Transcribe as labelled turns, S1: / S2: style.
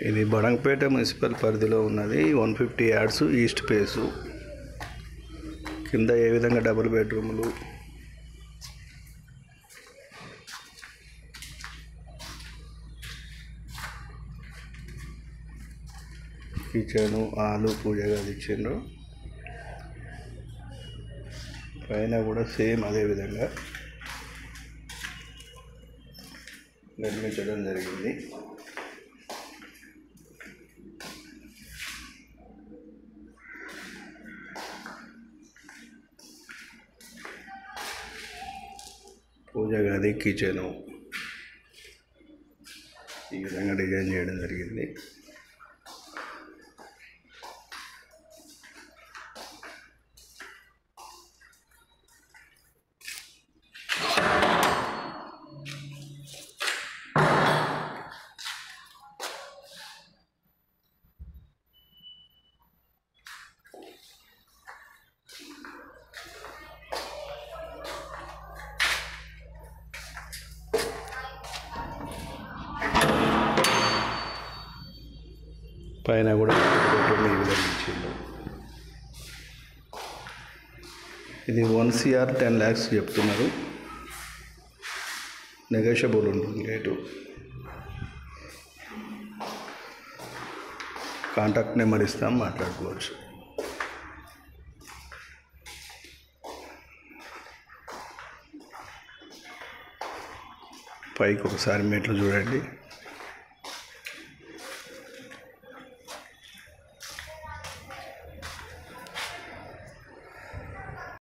S1: ఇది బడంగపేట మున్సిపల్ పరిధిలో ఉన్నది one fifty yards east face కింద ఏ విధంగా డబుల్ బెడ్రూములు కిచెను ఆలు పూజ గది ఇచ్చిండ్రు పైన కూడా సేమ్ అదే విధంగా నిర్మించడం జరిగింది పూజ గది కిచెను ఈ విధంగా డిజైన్ చేయడం జరిగింది పైన కూడా బెడ్రూమ్ ఈ విధంగా ఇచ్చిండు ఇది వన్ సిఆర్ టెన్ ల్యాక్స్ చెప్తున్నారు నెగోషియబుల్ ఉంటుంది రేటు కాంటాక్ట్ నెంబర్ ఇస్తాం మాట్లాడుకోవచ్చు పైకి ఒకసారి మెట్లు చూడండి